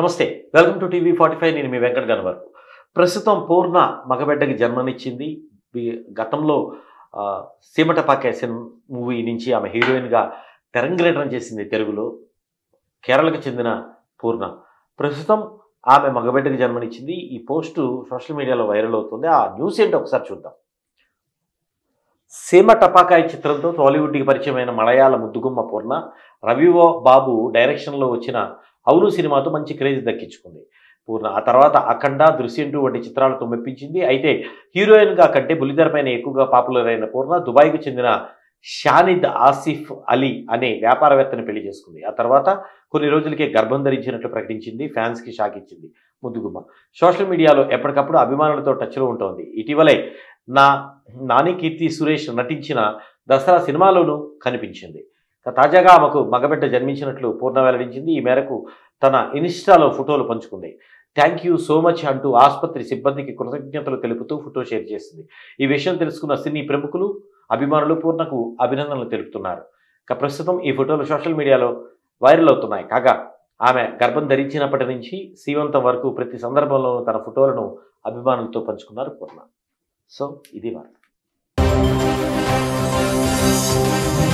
నమస్తే welcome to TV forty five నేను మీ వెంకట గనవర్ ప్రస్తుతం పూర్ణ మగబిడ్డకి జన్మనిచ్చింది ఈ గతంలో ఆ, సీమట పాకేసన్ మూవీ నుంచి ఆమె హీరోయిన్గా తెరంగేటం చేసింది తెలుగులో కేరళకు చెందిన పూర్ణ ప్రస్తుతం ఆమె మగబిడ్డకి జన్మనిచ్చింది ఈ పోస్టు సోషల్ మీడియాలో వైరల్ అవుతుంది ఆ న్యూస్ ఏంటో ఒకసారి చూద్దాం సీమ టపాకాయ చిత్రంతో టాలీవుడ్కి పరిచయమైన మలయాళ ముద్దుగుమ్మ పూర్ణ రవివో బాబు డైరెక్షన్లో వచ్చిన అవును సినిమాతో మంచి క్రేజ్ దక్కించుకుంది పూర్ణ ఆ తర్వాత అఖండ దృశ్యం టూ వంటి చిత్రాలతో మెప్పించింది అయితే హీరోయిన్గా కంటే బుల్లితెరపైన ఎక్కువగా పాపులర్ అయిన పూర్ణ దుబాయ్కు చెందిన షానిద్ ఆసిఫ్ అలీ అనే వ్యాపారవేత్తని పెళ్లి చేసుకుంది ఆ తర్వాత కొన్ని రోజులకే గర్భం ధరించినట్లు ప్రకటించింది ఫ్యాన్స్కి షాక్ ఇచ్చింది ముద్దుగుమ్మ సోషల్ మీడియాలో ఎప్పటికప్పుడు అభిమానులతో టచ్లో ఉంటోంది ఇటీవలే నా నాని కీర్తి సురేష్ నటించిన దసరా సినిమాలోనూ కనిపించింది ఇక తాజాగా ఆమెకు మగబిడ్డ జన్మించినట్లు పూర్ణ వెల్లడించింది ఈ మేరకు తన ఇన్స్టాలో ఫోటోలు పంచుకుంది థ్యాంక్ యూ సో మచ్ అంటూ ఆసుపత్రి సిబ్బందికి కృతజ్ఞతలు తెలుపుతూ ఫోటో షేర్ చేసింది ఈ విషయం తెలుసుకున్న సినీ ప్రముఖులు అభిమానులు పూర్ణకు అభినందనలు తెలుపుతున్నారు ఇక ప్రస్తుతం ఈ ఫోటోలు సోషల్ మీడియాలో వైరల్ అవుతున్నాయి కాగా ఆమె గర్భం ధరించినప్పటి నుంచి సీమంతం వరకు ప్రతి సందర్భంలోనూ తన ఫోటోలను అభిమానులతో పంచుకున్నారు పూర్ణ సో ఇది వార్త